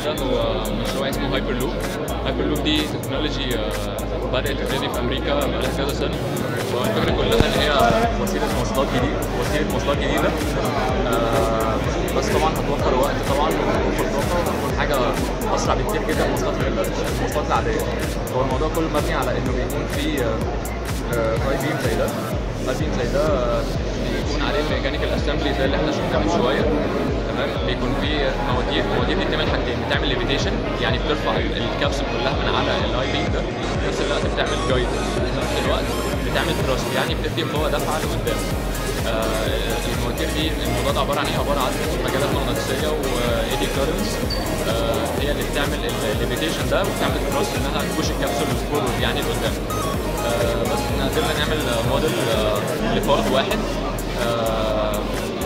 ده هو مشروع اسمه هايبر لوب هايبر لوب دي تكنولوجي آه، بدات تبتدي في امريكا بقالها كذا سنه والفكره كلها ان هي وسيله مواصلات جديده وسيله مواصلات جديده آه، بس طبعا هتوفر وقت طبعا وتوفر طاقه وتكون حاجه اسرع بكتير جدا من المواصلات المواصلات العاديه هو الموضوع كله مبني على انه بيكون في هاي بيم زي ده هاي بيم زي ده آه، بيكون عليه ميكانيكال اسامبلي زي اللي احنا شفناه من شويه تمام بيكون في مواتير المواتير دي بتعمل حاجتين بتعمل ليفيتيشن يعني بترفع الكبسول كلها من على الاي بيم ده في نفس الوقت بتعمل جايد في نفس الوقت بتعمل تراست يعني بتدي قوه دفعه لقدام آه المواتير دي الموضوع ده عباره عن ايه؟ عباره عن مجالات مغناطيسيه وايدي كارنتس آه هي اللي بتعمل الليفيتيشن ده وبتعمل تراست انها تبوش الكبسول فورورد يعني لقدام آه بس احنا قدرنا نعمل موديل آه لفرد واحد آه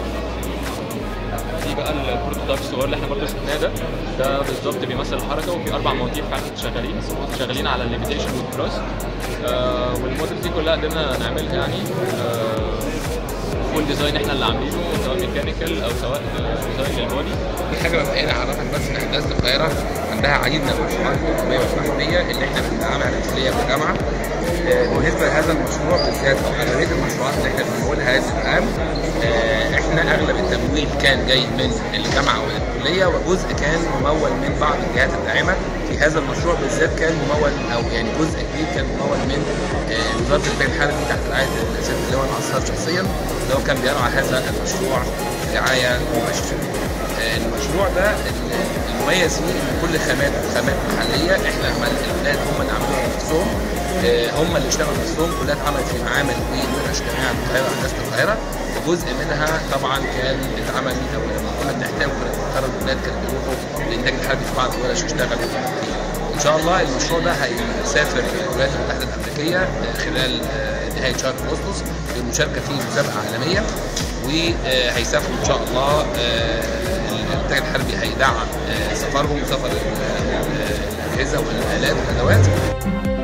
دي بقى البروتوتايب الصغير اللي احنا برضه شفناه ده ده بالظبط بيمثل الحركه وفي اربع مواتير فعلا شغالين شغالين على الليميتيشن والكروس آه والموديل دي كلها قدرنا نعملها يعني آه فول ديزاين احنا اللي عاملينه سواء ميكانيكال او سواء ديزاين للبودي دي حاجه مبدئيا اعرفك بس ان احداث القاهره عندها عديد من المشروعات الحكوميه والمحليه اللي احنا بندعمها ككليه كجامعه آه، بالنسبه لهذا المشروع بالذات او اغلبيه المشروعات اللي احنا بنقولها هذه العام آه، احنا اغلب التمويل كان جاي من الجامعه والكليه وجزء كان ممول من بعض الجهات الداعمه في هذا المشروع بالذات كان ممول او يعني جزء كبير كان ممول من آه، وزاره البيئه الحربي تحت رعايه السيد اللواء الازهر شخصيا اللي هو كان بيرعى هذا المشروع رعايه مباشره. آه، المشروع ده ال- المميز فيه ان كل خامات خامات محليه احنا عمل الولاد هم اللي عملوها بنفسهم آه، هم اللي اشتغلوا بنفسهم كلها اتعملت في معامل وورش جامعه القاهره هندسه القاهره وجزء منها طبعا كان اتعمل او لما كنا بنحتاج كنا بنختار الولاد كانوا بيروحوا للانتاج الحربي في بعض الورش يشتغلوا فيها. ان شاء الله المشروع ده هيسافر الولايات المتحده الامريكيه آه، خلال آه، نهايه شهر اغسطس للمشاركه في مسابقه عالميه وهيسافروا ان شاء الله آه، الانتاج الحربي هيدعم آه، سفرهم وسفر ال- آه، الاجهزه والالات والادوات